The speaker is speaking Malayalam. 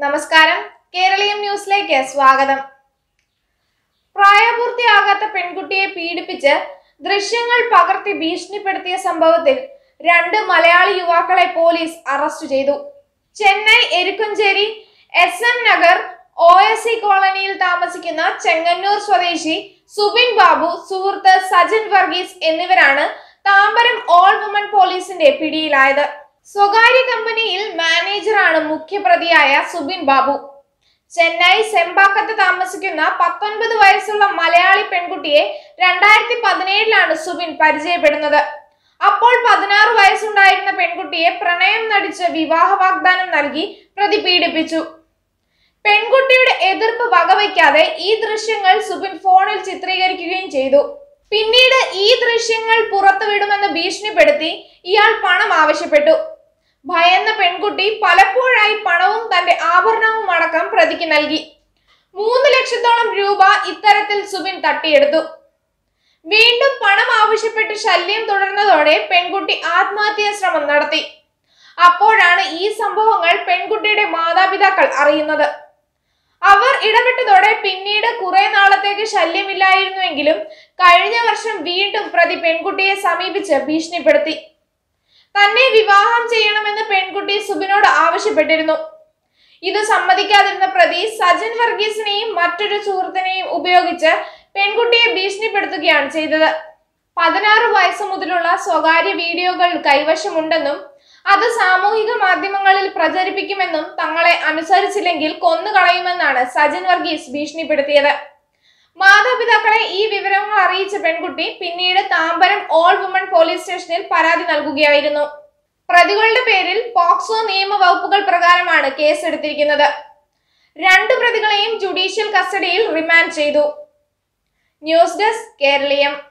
നമസ്കാരം കേരളീയം ന്യൂസിലേക്ക് സ്വാഗതം പ്രായപൂർത്തിയാകാത്ത പെൺകുട്ടിയെ പീഡിപ്പിച്ച് ദൃശ്യങ്ങൾ പകർത്തി ഭീഷണിപ്പെടുത്തിയ സംഭവത്തിൽ രണ്ട് മലയാളി യുവാക്കളെ പോലീസ് അറസ്റ്റ് ചെയ്തു Chennai Erukkancheri S M Nagar O S C കോളനിയിൽ താമസിക്കുന്ന ചെങ്ങന്നൂർ സ്വദേശി സുബിൻ ബാബു സുഹൃത്ത് സജിൻ വർഗീസ് എന്നിവരാണ് താമ്പരം ഓൾ വുമൺ പോലീസിന്റെ പിടിയിലായത് സ്വകാര്യ കമ്പനിയിൽ മാനേജറാണ് മുഖ്യപ്രതിയായ സുബിൻ ബാബു ചെന്നൈ സെമ്പാക്കത്ത് താമസിക്കുന്ന പത്തൊൻപത് വയസ്സുള്ള മലയാളി പെൺകുട്ടിയെ രണ്ടായിരത്തി പതിനേഴിലാണ് സുബിൻ പരിചയപ്പെടുന്നത് അപ്പോൾ പതിനാറ് വയസ്സുണ്ടായിരുന്ന പെൺകുട്ടിയെ പ്രണയം നടിച്ച് വിവാഹ വാഗ്ദാനം നൽകി പ്രതി പീഡിപ്പിച്ചു പെൺകുട്ടിയുടെ എതിർപ്പ് വകവയ്ക്കാതെ ഈ ദൃശ്യങ്ങൾ സുബിൻ ഫോണിൽ ചിത്രീകരിക്കുകയും ചെയ്തു പിന്നീട് ഈ ദൃശ്യങ്ങൾ പുറത്തുവിടുമെന്ന് ഭീഷണിപ്പെടുത്തി ഇയാൾ പണം ആവശ്യപ്പെട്ടു ഭയന്ന പെൺകുട്ടി പലപ്പോഴായി പണവും തന്റെ ആഭരണവും അടക്കം പ്രതിക്ക് നൽകി മൂന്ന് ലക്ഷത്തോളം രൂപ ഇത്തരത്തിൽ സുബിൻ തട്ടിയെടുത്തു വീണ്ടും പണം ആവശ്യപ്പെട്ട് ശല്യം തുടർന്നതോടെ പെൺകുട്ടി ആത്മഹത്യാ ശ്രമം നടത്തി അപ്പോഴാണ് ഈ സംഭവങ്ങൾ പെൺകുട്ടിയുടെ മാതാപിതാക്കൾ അറിയുന്നത് അവർ ഇടപെട്ടതോടെ പിന്നീട് കുറെ നാളത്തേക്ക് ശല്യമില്ലായിരുന്നുവെങ്കിലും കഴിഞ്ഞ വർഷം വീണ്ടും പ്രതി പെൺകുട്ടിയെ സമീപിച്ച് ഭീഷണിപ്പെടുത്തി തന്നെ വിവാഹം ചെയ്യണമെന്ന് പെൺകുട്ടി സുബിനോട് ആവശ്യപ്പെട്ടിരുന്നു ഇത് സമ്മതിക്കാതിരുന്ന പ്രതി സജൻ വർഗീസിനെയും മറ്റൊരു സുഹൃത്തിനെയും ഉപയോഗിച്ച് പെൺകുട്ടിയെ ഭീഷണിപ്പെടുത്തുകയാണ് ചെയ്തത് പതിനാറ് വയസ്സ് മുതലുള്ള സ്വകാര്യ വീഡിയോകൾ കൈവശമുണ്ടെന്നും അത് സാമൂഹിക മാധ്യമങ്ങളിൽ പ്രചരിപ്പിക്കുമെന്നും തങ്ങളെ അനുസരിച്ചില്ലെങ്കിൽ കൊന്നുകളയുമെന്നാണ് സജൻ വർഗീസ് ഭീഷണിപ്പെടുത്തിയത് മാതാപിതാക്കളെ ഈ വിവരങ്ങൾ അറിയിച്ച പെൺകുട്ടി പിന്നീട് താമ്പരം ഓൾ വുമൺ പോലീസ് സ്റ്റേഷനിൽ പരാതി നൽകുകയായിരുന്നു പ്രതികളുടെ പേരിൽ പോക്സോ നിയമ വകുപ്പുകൾ പ്രകാരമാണ് കേസെടുത്തിരിക്കുന്നത് രണ്ട് പ്രതികളെയും ജുഡീഷ്യൽ കസ്റ്റഡിയിൽ റിമാൻഡ് ചെയ്തു ന്യൂസ് ഡെസ്ക് കേരളീയം